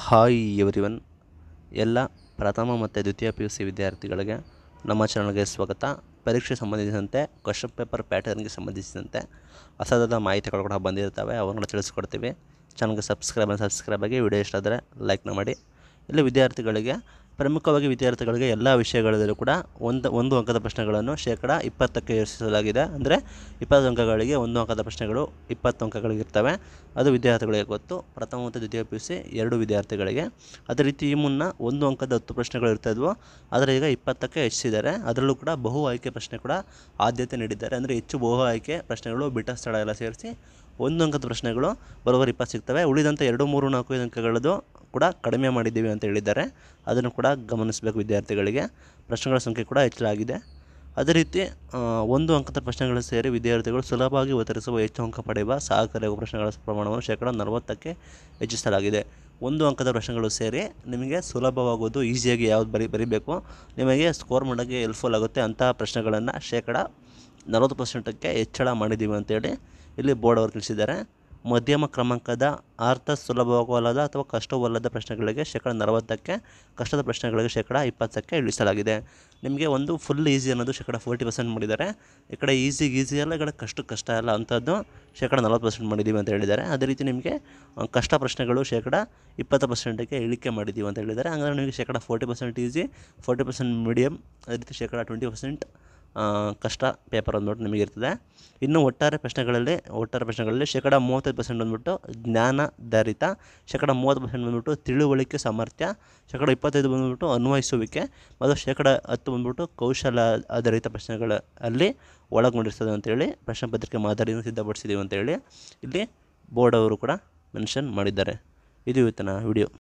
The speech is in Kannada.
ಹಾಯ್ ಎವ್ರಿವನ್ ಎಲ್ಲ ಪ್ರಥಮ ಮತ್ತು ದ್ವಿತೀಯ ಪಿ ಯು ಸಿ ವಿದ್ಯಾರ್ಥಿಗಳಿಗೆ ನಮ್ಮ ಚಾನಲ್ಗೆ ಸ್ವಾಗತ ಪರೀಕ್ಷೆ ಸಂಬಂಧಿಸಿದಂತೆ ಕ್ವಶನ್ ಪೇಪರ್ ಪ್ಯಾಟರ್ನ್ಗೆ ಸಂಬಂಧಿಸಿದಂತೆ ಹೊಸದಾದ ಮಾಹಿತಿಗಳು ಕೂಡ ಬಂದಿರ್ತವೆ ಅವನ್ನು ತಿಳಿಸ್ಕೊಡ್ತೀವಿ ಚಾನಲ್ಗೆ ಸಬ್ಸ್ಕ್ರೈಬ್ ಸಬ್ಸ್ಕ್ರೈಬ್ ಆಗಿ ವಿಡಿಯೋ ಇಷ್ಟ ಆದರೆ ಲೈಕ್ನ ಮಾಡಿ ಇಲ್ಲಿ ವಿದ್ಯಾರ್ಥಿಗಳಿಗೆ ಪ್ರಮುಖವಾಗಿ ವಿದ್ಯಾರ್ಥಿಗಳಿಗೆ ಎಲ್ಲ ವಿಷಯಗಳಲ್ಲೂ ಕೂಡ ಒಂದು ಒಂದು ಅಂಕದ ಪ್ರಶ್ನೆಗಳನ್ನು ಶೇಕಡ ಇಪ್ಪತ್ತಕ್ಕೆ ಏರಿಸಲಾಗಿದೆ ಅಂದರೆ ಇಪ್ಪತ್ತು ಅಂಕಗಳಿಗೆ ಒಂದು ಅಂಕದ ಪ್ರಶ್ನೆಗಳು ಇಪ್ಪತ್ತು ಅಂಕಗಳಿಗಿರ್ತವೆ ಅದು ವಿದ್ಯಾರ್ಥಿಗಳಿಗೆ ಗೊತ್ತು ಪ್ರಥಮ ಮತ್ತು ದ್ವಿತೀಯ ಪಿ ಯು ಸಿ ಎರಡು ವಿದ್ಯಾರ್ಥಿಗಳಿಗೆ ಅದೇ ರೀತಿ ಈ ಮುನ್ನ ಒಂದು ಅಂಕದ ಹತ್ತು ಪ್ರಶ್ನೆಗಳು ಇರ್ತಾಯಿದ್ವು ಆದರೆ ಈಗ ಇಪ್ಪತ್ತಕ್ಕೆ ಹೆಚ್ಚಿಸಿದ್ದಾರೆ ಅದರಲ್ಲೂ ಕೂಡ ಬಹು ಆಯ್ಕೆ ಪ್ರಶ್ನೆ ಕೂಡ ಆದ್ಯತೆ ನೀಡಿದ್ದಾರೆ ಅಂದರೆ ಹೆಚ್ಚು ಬಹು ಆಯ್ಕೆ ಪ್ರಶ್ನೆಗಳು ಬಿಟ್ಟ ಸ್ಥಳ ಎಲ್ಲ ಸೇರಿಸಿ ಒಂದು ಅಂಕದ ಪ್ರಶ್ನೆಗಳು ಬರೋಬ್ಬರಿ ಇಪ್ಪತ್ತು ಸಿಗ್ತವೆ ಉಳಿದಂಥ ಎರಡು ಮೂರು ನಾಲ್ಕು ಐದು ಅಂಕಗಳದ್ದು ಕೂಡ ಕಡಿಮೆ ಮಾಡಿದ್ದೀವಿ ಅಂತ ಹೇಳಿದ್ದಾರೆ ಅದನ್ನು ಕೂಡ ಗಮನಿಸಬೇಕು ವಿದ್ಯಾರ್ಥಿಗಳಿಗೆ ಪ್ರಶ್ನೆಗಳ ಸಂಖ್ಯೆ ಕೂಡ ಹೆಚ್ಚಳಾಗಿದೆ ಅದೇ ರೀತಿ ಆ, ಒಂದು ಅಂಕದ ಪ್ರಶ್ನೆಗಳು ಸೇರಿ ವಿದ್ಯಾರ್ಥಿಗಳು ಸುಲಭವಾಗಿ ಉತ್ತರಿಸುವ ಹೆಚ್ಚು ಅಂಕ ಪಡೆಯುವ ಸಹಕಾರಿಯಾಗುವ ಪ್ರಶ್ನೆಗಳ ಪ್ರಮಾಣವನ್ನು ಶೇಕಡ ನಲವತ್ತಕ್ಕೆ ಹೆಚ್ಚಿಸಲಾಗಿದೆ ಒಂದು ಅಂಕದ ಪ್ರಶ್ನೆಗಳು ಸೇರಿ ನಿಮಗೆ ಸುಲಭವಾಗೋದು ಈಸಿಯಾಗಿ ಯಾವ್ದು ಬರಿ ಬರಿಬೇಕು ನಿಮಗೆ ಸ್ಕೋರ್ ಮಾಡೋಕ್ಕೆ ಹೆಲ್ಪ್ಫುಲ್ ಆಗುತ್ತೆ ಅಂತಹ ಪ್ರಶ್ನೆಗಳನ್ನು ಶೇಕಡ ನಲವತ್ತು ಪರ್ಸೆಂಟಕ್ಕೆ ಹೆಚ್ಚಳ ಮಾಡಿದ್ದೀವಿ ಅಂತೇಳಿ ಇಲ್ಲಿ ಬೋರ್ಡ್ ಅವರು ತಿಳಿಸಿದ್ದಾರೆ ಮಧ್ಯಮ ಕ್ರಮಾಂಕದ ಅರ್ಥ ಸುಲಭವಲ್ಲದ ಅಥವಾ ಕಷ್ಟವಲ್ಲದ ಪ್ರಶ್ನೆಗಳಿಗೆ ಶೇಕಡ ನಲವತ್ತಕ್ಕೆ ಕಷ್ಟದ ಪ್ರಶ್ನೆಗಳಿಗೆ ಶೇಕಡ ಇಪ್ಪತ್ತಕ್ಕೆ ಇಳಿಸಲಾಗಿದೆ ನಿಮಗೆ ಒಂದು ಫುಲ್ ಈಸಿ ಅನ್ನೋದು ಶೇಕಡ ಫೋರ್ಟಿ ಪರ್ಸೆಂಟ್ ಮಾಡಿದ್ದಾರೆ ಈ ಕಡೆ ಈಸಿಗೆ ಈಸಿ ಅಲ್ಲ ಈ ಕಡೆ ಕಷ್ಟ ಕಷ್ಟ ಅಲ್ಲ ಅಂಥದ್ದು ಶೇಕಡ ನಲವತ್ತು ಪರ್ಸೆಂಟ್ ಮಾಡಿದ್ದೀವಿ ಅಂತ ಹೇಳಿದ್ದಾರೆ ಅದೇ ರೀತಿ ನಿಮಗೆ ಆ, ಕಷ್ಟ ಪ್ರಶ್ನೆಗಳು ಶೇಕಡ ಇಪ್ಪತ್ತು ಪರ್ಸೆಂಟಿಗೆ ಇಳಿಕೆ ಮಾಡಿದ್ದೀವಿ ಅಂತ ಹೇಳಿದ್ದಾರೆ ಹಾಗಾದ್ರೆ ನಿಮಗೆ ಶೇಕಡ forty percent easy forty percent medium ಅದೇ ರೀತಿ ಶೇಕಡ ಟ್ವೆಂಟಿ ಪರ್ಸೆಂಟ್ ಕಷ್ಟ ಪೇಪರ್ ಅಂದ್ಬಿಟ್ಟು ನಿಮಗೆ ಇರ್ತದೆ ಇನ್ನು ಒಟ್ಟಾರೆ ಪ್ರಶ್ನೆಗಳಲ್ಲಿ ಒಟ್ಟಾರೆ ಪ್ರಶ್ನೆಗಳಲ್ಲಿ ಶೇಕಡ ಮೂವತ್ತೈದು ಪರ್ಸೆಂಟ್ ಬಂದ್ಬಿಟ್ಟು ಜ್ಞಾನಾಧಾರಿತ ಶೇಕಡ ಮೂವತ್ತು ಪರ್ಸೆಂಟ್ ಬಂದ್ಬಿಟ್ಟು ತಿಳುವಳಿಕೆ ಸಾಮರ್ಥ್ಯ ಶೇಕಡ ಇಪ್ಪತ್ತೈದು ಬಂದ್ಬಿಟ್ಟು ಅನ್ವಯಿಸುವಿಕೆ ಮತ್ತು ಶೇಕಡ ಹತ್ತು ಬಂದ್ಬಿಟ್ಟು ಕೌಶಲ ಆಧಾರಿತ ಪ್ರಶ್ನೆಗಳ ಅಲ್ಲಿ ಒಳಗೊಂಡಿರ್ತದೆ ಅಂತೇಳಿ ಪ್ರಶ್ನೆ ಪತ್ರಿಕೆ ಮಾದರಿಯನ್ನು ಸಿದ್ಧಪಡಿಸಿದ್ದೀವಿ ಅಂತೇಳಿ ಇಲ್ಲಿ ಬೋರ್ಡ್ ಅವರು ಕೂಡ ಮೆನ್ಷನ್ ಮಾಡಿದ್ದಾರೆ ಇದು ಇವತ್ತಿನ ವಿಡಿಯೋ